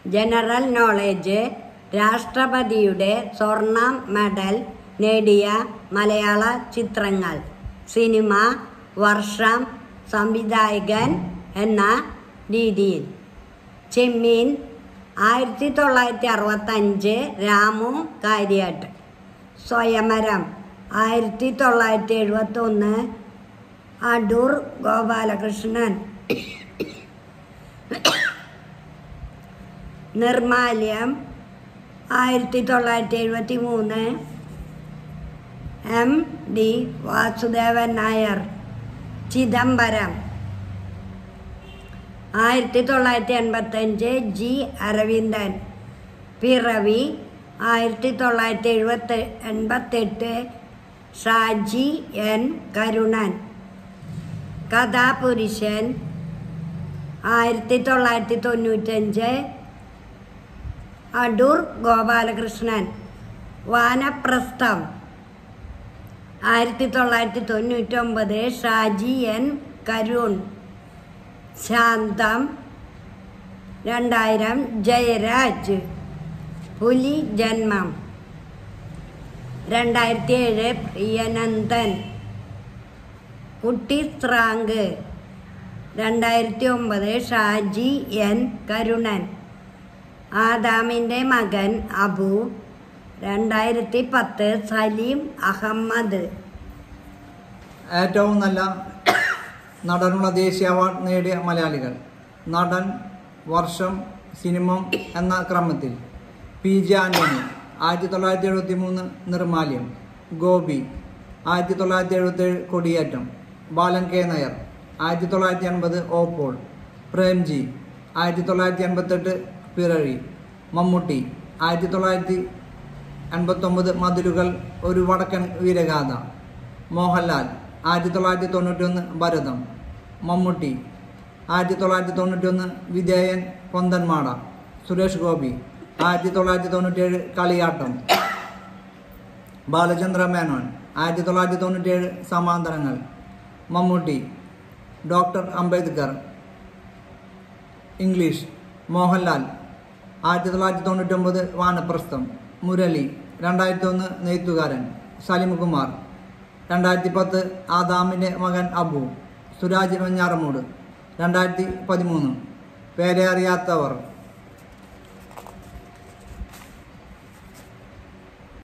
general knowledge രാഷ്ട്രപതിയുടെ സ്വർണ്ണ medal നേടിയ മലയാള ചിത്രങ്ങൾ സിനിമ വർഷം സംവിധായകൻ എന്ന രീതിയിൽ ചെമ്മീൻ ആയിരത്തി തൊള്ളായിരത്തി അറുപത്തഞ്ച് രാമു കാര്യാട്ട് സ്വയമരം ആയിരത്തി തൊള്ളായിരത്തി എഴുപത്തി ഒന്ന് അടൂർ ഗോപാലകൃഷ്ണൻ നിർമാല്യം ആയിരത്തി തൊള്ളായിരത്തി എഴുപത്തി മൂന്ന് എം ഡി വാസുദേവൻ നായർ ചിദംബരം ആയിരത്തി തൊള്ളായിരത്തി എൺപത്തഞ്ച് ജി അരവിന്ദൻ പിറവി ആയിരത്തി തൊള്ളായിരത്തി എഴുപത്തി എൺപത്തെട്ട് ഷാജി എൻ കരുണൻ കഥാപുരുഷൻ ആയിരത്തി തൊള്ളായിരത്തി തൊണ്ണൂറ്റഞ്ച് അടൂർ ഗോപാലകൃഷ്ണൻ വാനപ്രസ്ഥം ആയിരത്തി തൊള്ളായിരത്തി തൊണ്ണൂറ്റൊമ്പത് ഷാജി എൻ കരുൺ ശാന്തം രണ്ടായിരം ജയരാജ് പുലി ജന്മം രണ്ടായിരത്തി ഏഴ് പ്രിയനന്ദൻ കുട്ടി സ്രാങ്ക് രണ്ടായിരത്തി ഒമ്പത് ഷാജി എൻ കരുണൻ ആദാമിൻ്റെ മകൻ അബു രണ്ടായിരത്തി പത്ത് സലീം അഹമ്മദ് ഏറ്റവും നല്ല നടനുള്ള ദേശീയ അവാർഡ് നേടിയ മലയാളികൾ നടൻ വർഷം സിനിമ എന്ന ക്രമത്തിൽ പി ജെ ആന്റണി ആയിരത്തി തൊള്ളായിരത്തി എഴുപത്തി മൂന്ന് നിർമാല്യം ഗോപി ആയിരത്തി തൊള്ളായിരത്തി എഴുപത്തേഴ് കൊടിയേറ്റം ബാലൻ കെ നായർ ആയിരത്തി തൊള്ളായിരത്തി എൺപത് ഓപ്പോൾ പ്രേംജി ആയിരത്തി തൊള്ളായിരത്തി എൺപത്തെട്ട് പിറഴി മമ്മൂട്ടി ആയിരത്തി തൊള്ളായിരത്തി എൺപത്തൊമ്പത് മതിലുകൾ ഒരു വടക്കൻ വീരഗാഥ മോഹൻലാൽ ആയിരത്തി തൊള്ളായിരത്തി തൊണ്ണൂറ്റൊന്ന് ഭരതം മമ്മൂട്ടി ആയിരത്തി തൊള്ളായിരത്തി തൊണ്ണൂറ്റൊന്ന് വിധേയൻ പൊന്തന്മാട സുരേഷ് ഗോപി ആയിരത്തി തൊള്ളായിരത്തി തൊണ്ണൂറ്റേഴ് കളിയാട്ടം ബാലചന്ദ്ര മേനോൻ ആയിരത്തി തൊള്ളായിരത്തി തൊണ്ണൂറ്റേഴ് സമാന്തരങ്ങൾ മമ്മൂട്ടി ഡോക്ടർ അംബേദ്കർ ഇംഗ്ലീഷ് മോഹൻലാൽ ആയിരത്തി തൊള്ളായിരത്തി തൊണ്ണൂറ്റൊമ്പത് വാനപ്രസ്ഥം മുരളി രണ്ടായിരത്തി ഒന്ന് നെയ്ത്തുകാരൻ സലിംകുമാർ രണ്ടായിരത്തി പത്ത് ആദാമിൻ്റെ മകൻ അബു സുരാജ് വെഞ്ഞാറമൂട് രണ്ടായിരത്തി പതിമൂന്ന് പേരെ അറിയാത്തവർ